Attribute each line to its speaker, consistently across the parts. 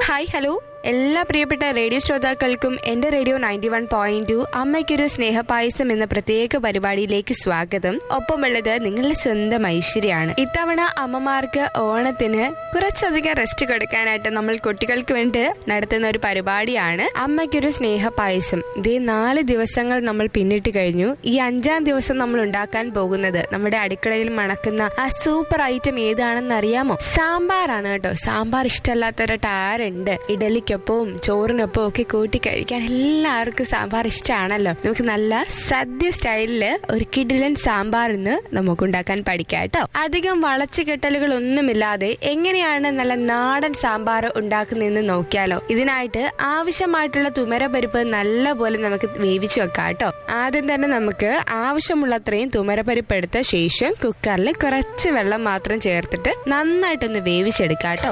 Speaker 1: hi hello എല്ലാ പ്രിയപ്പെട്ട radio ശ്രോതാക്കൾക്കും എന്റെ radio ninety one point two അമ്മയ്ക്കൊരു സ്നേഹപായസം എന്ന പ്രത്യേക പരിപാടിയിലേക്ക് സ്വാഗതം ഒപ്പമുള്ളത് നിങ്ങളുടെ സ്വന്തം ഐശ്വര്യാണ് ഇത്തവണ അമ്മമാർക്ക് ഓണത്തിന് കുറച്ചധികം റെസ്റ്റ് കൊടുക്കാനായിട്ട് നമ്മൾ കുട്ടികൾക്ക് വേണ്ടി നടത്തുന്ന ഒരു പരിപാടിയാണ് അമ്മയ്ക്കൊരു സ്നേഹപായസം ഇതേ നാല് ദിവസങ്ങൾ നമ്മൾ പിന്നിട്ട് കഴിഞ്ഞു ഈ അഞ്ചാം ദിവസം നമ്മൾ ഉണ്ടാക്കാൻ പോകുന്നത് നമ്മുടെ അടുക്കളയിൽ മണക്കുന്ന ആ സൂപ്പർ ഐറ്റം ഏതാണെന്ന് അറിയാമോ സാമ്പാറാണ് കേട്ടോ സാമ്പാർ ഇഷ്ടമല്ലാത്തവരായിട്ട് ആരുണ്ട് ഇഡലിക്കൊപ്പവും ചോറിനൊപ്പവും ഒക്കെ കൂട്ടി കഴിക്കാൻ എല്ലാവർക്കും സാമ്പാർ ഇഷ്ടമാണല്ലോ നമുക്ക് നല്ല സദ്യ സ്റ്റൈലില് ഒരു കിടിലൻ സാമ്പാർ ഇന്ന് നമുക്ക് ഉണ്ടാക്കാൻ പഠിക്കാം കേട്ടോ അധികം വളച്ചു കെട്ടലുകൾ ഒന്നുമില്ലാതെ എങ്ങനെയാണ് നല്ല നാടൻ സാമ്പാർ ഉണ്ടാക്കുന്നതെന്ന് നോക്കിയാലോ ഇതിനായിട്ട് ആവശ്യമായിട്ടുള്ള തുമരപ്പരിപ്പ് നല്ലപോലെ നമുക്ക് വേവിച്ചു വെക്കാം കേട്ടോ ആദ്യം തന്നെ നമുക്ക് ആവശ്യമുള്ളത്രയും തുമരപ്പരിപ്പ് എടുത്ത ശേഷം കുക്കറിൽ കുറച്ച് വെള്ളം മാത്രം ചേർത്തിട്ട് നന്നായിട്ടൊന്ന് വേവിച്ചെടുക്കാം കേട്ടോ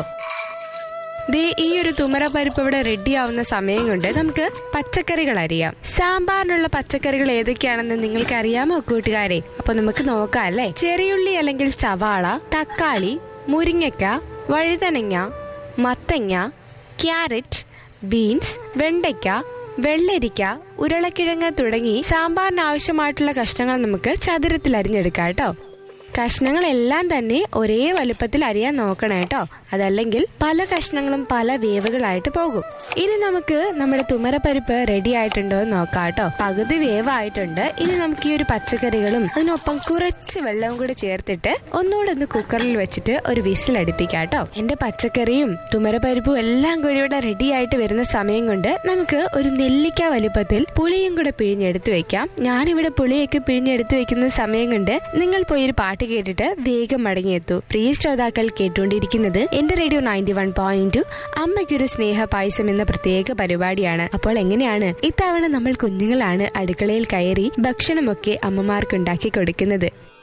Speaker 1: ദേ ഈ ഒരു തുമര പരിപ്പ് ഇവിടെ റെഡി ആവുന്ന സമയം കൊണ്ട് നമുക്ക് പച്ചക്കറികൾ അറിയാം സാമ്പാറിനുള്ള പച്ചക്കറികൾ ഏതൊക്കെയാണെന്ന് നിങ്ങൾക്ക് അറിയാമോ കൂട്ടുകാരെ അപ്പൊ നമുക്ക് നോക്കാം അല്ലേ ചെറിയുള്ളി അല്ലെങ്കിൽ സവാള തക്കാളി മുരിങ്ങയ്ക്ക വഴുതനങ്ങ മത്തങ്ങ ക്യാരറ്റ് ബീൻസ് വെണ്ടയ്ക്ക വെള്ളരിക്ക ഉരുളക്കിഴങ്ങ് തുടങ്ങി സാമ്പാറിന് ആവശ്യമായിട്ടുള്ള കഷ്ണങ്ങൾ നമുക്ക് ചതുരത്തിൽ അരിഞ്ഞെടുക്കാം കേട്ടോ കഷ്ണങ്ങളെല്ലാം തന്നെ ഒരേ വലുപ്പത്തിൽ അരിയാൻ നോക്കണം കേട്ടോ അതല്ലെങ്കിൽ പല കഷ്ണങ്ങളും പല വേവുകളായിട്ട് പോകും ഇനി നമുക്ക് നമ്മുടെ തുമരപ്പരിപ്പ് റെഡി ആയിട്ടുണ്ടോ എന്ന് നോക്കാം കേട്ടോ പകുതി വേവായിട്ടുണ്ട് ഇനി നമുക്ക് ഈ ഒരു പച്ചക്കറികളും അതിനൊപ്പം കുറച്ച് വെള്ളവും കൂടി ചേർത്തിട്ട് ഒന്നുകൂടെ ഒന്ന് കുക്കറിൽ വെച്ചിട്ട് ഒരു വിസിൽ അടുപ്പിക്കാം കേട്ടോ എന്റെ പച്ചക്കറിയും തുമരപ്പരിപ്പും എല്ലാം കൂടി ഇവിടെ റെഡി ആയിട്ട് വരുന്ന സമയം കൊണ്ട് നമുക്ക് ഒരു നെല്ലിക്ക വലുപ്പത്തിൽ പുളിയും കൂടെ പിഴിഞ്ഞെടുത്ത് വെക്കാം ഞാനിവിടെ പുളിയൊക്കെ പിഴിഞ്ഞെടുത്ത് വെക്കുന്ന സമയം കൊണ്ട് നിങ്ങൾ പോയി ഒരു പാട്ട് കേട്ടിട്ട് വേഗം മടങ്ങിയെത്തൂ പ്രിയ ശ്രോതാക്കൾ കേട്ടുകൊണ്ടിരിക്കുന്നത് എന്റെ radio ninety one point two അമ്മയ്ക്കൊരു സ്നേഹ പായസം എന്ന പ്രത്യേക പരിപാടിയാണ് അപ്പോൾ എങ്ങനെയാണ് ഇത്തവണ നമ്മൾ കുഞ്ഞുങ്ങളാണ് അടുക്കളയിൽ കയറി ഭക്ഷണമൊക്കെ അമ്മമാർക്ക് ഉണ്ടാക്കി കൊടുക്കുന്നത്